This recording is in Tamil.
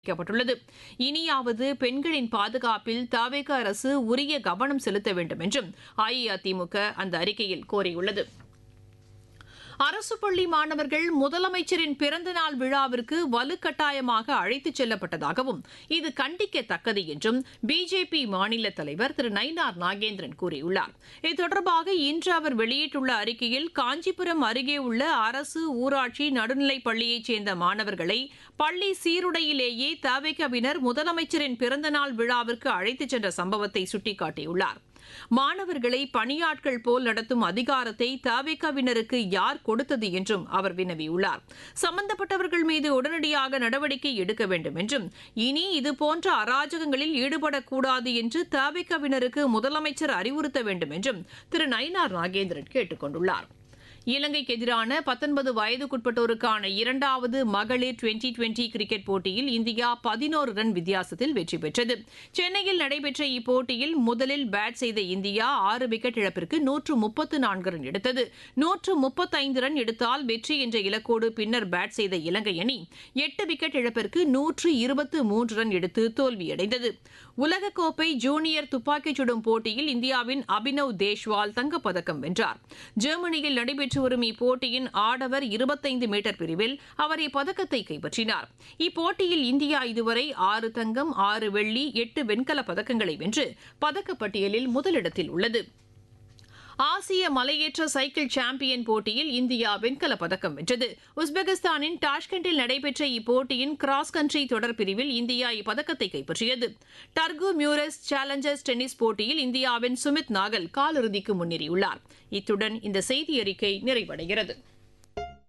அறிவிக்கப்பட்டுள்ளது இனியாவது பெண்களின் பாதுகாப்பில் தவிக அரசு உரிய கவனம் செலுத்த வேண்டும் என்றும் அஇஅதிமுக அந்த அறிக்கையில் கோரியுள்ளது அரசு பள்ளி மாணவர்கள் முதலமைச்சரின் பிறந்தநாள் விழாவிற்கு வலுக்கட்டாயமாக அழைத்துச் செல்லப்பட்டதாகவும் இது கண்டிக்கத்தக்கது என்றும் பிஜேபி மாநில தலைவர் திரு நயினார் நாகேந்திரன் கூறியுள்ளார் இது தொடர்பாக இன்று அவர் வெளியிட்டுள்ள அறிக்கையில் காஞ்சிபுரம் அருகே உள்ள அரசு ஊராட்சி நடுநிலைப் பள்ளியைச் சேர்ந்த மாணவர்களை பள்ளி சீருடையிலேயே தவிகவினர் முதலமைச்சரின் பிறந்தநாள் விழாவிற்கு அழைத்துச் சென்ற சம்பவத்தை சுட்டிக்காட்டியுள்ளார் மாணவர்களை பணியாட்கள் போல் நடத்தும் அதிகாரத்தை தவிகவினருக்கு யார் கொடுத்தது என்றும் அவர் வினவியுள்ளார் சம்பந்தப்பட்டவர்கள் மீது உடனடியாக நடவடிக்கை எடுக்க வேண்டும் என்றும் இனி இதுபோன்ற அராஜகங்களில் ஈடுபடக்கூடாது என்று தவிகவினருக்கு முதலமைச்சர் அறிவுறுத்த வேண்டும் என்றும் திரு நயினார் நாகேந்திரன் கேட்டுக் கொண்டுள்ளார் இலங்கைக்கு எதிரான பத்தொன்பது வயதுக்குட்பட்டோருக்கான இரண்டாவது மகளிர் டுவெண்டி டுவெண்டி கிரிக்கெட் போட்டியில் இந்தியா பதினோரு ரன் வித்தியாசத்தில் வெற்றி பெற்றது சென்னையில் நடைபெற்ற இப்போட்டியில் முதலில் பேட் செய்த இந்தியா ஆறு விக்கெட் இழப்பிற்கு நூற்று முப்பத்து நான்கு ரன் எடுத்தது நூற்று முப்பத்தைந்து ரன் எடுத்தால் வெற்றி என்ற இலக்கோடு பின்னர் பேட் செய்த இலங்கை அணி எட்டு விக்கெட் இழப்பிற்கு நூற்று இருபத்து மூன்று ரன் எடுத்து தோல்வியடைந்தது உலகக்கோப்பை ஜூனியர் துப்பாக்கிச் சுடும் போட்டியில் இந்தியாவின் அபினவ் தேஷ்வால் தங்கப்பதக்கம் வென்றார் ஜெர்மனியில் நடைபெற்று வரும் இப்போட்டியின் ஆடவர் இருபத்தைந்து மீட்டர் பிரிவில் அவர் இப்பதக்கத்தை கைப்பற்றினார் இப்போட்டியில் இந்தியா இதுவரை ஆறு தங்கம் ஆறு வெள்ளி எட்டு வெண்கலப் பதக்கங்களை வென்று பதக்கப்பட்டியலில் முதலிடத்தில் உள்ளது ஆசிய மலையேற்ற சைக்கிள் சாம்பியன் போட்டியில் இந்தியா வெண்கலப் பதக்கம் வென்றது உஸ்பெகிஸ்தானின் டாஷ்கண்டில் நடைபெற்ற இப்போட்டியின் கிராஸ் கண்ட்ரி தொடர் பிரிவில் இந்தியா இப்பதக்கத்தை கைப்பற்றியது டர்கு மியூரஸ் சேலஞ்சர்ஸ் டென்னிஸ் போட்டியில் இந்தியாவின் சுமித் நாகல் காலிறுதிக்கு முன்னேறியுள்ளார் இத்துடன் இந்த செய்தி அறிக்கை நிறைவடைகிறது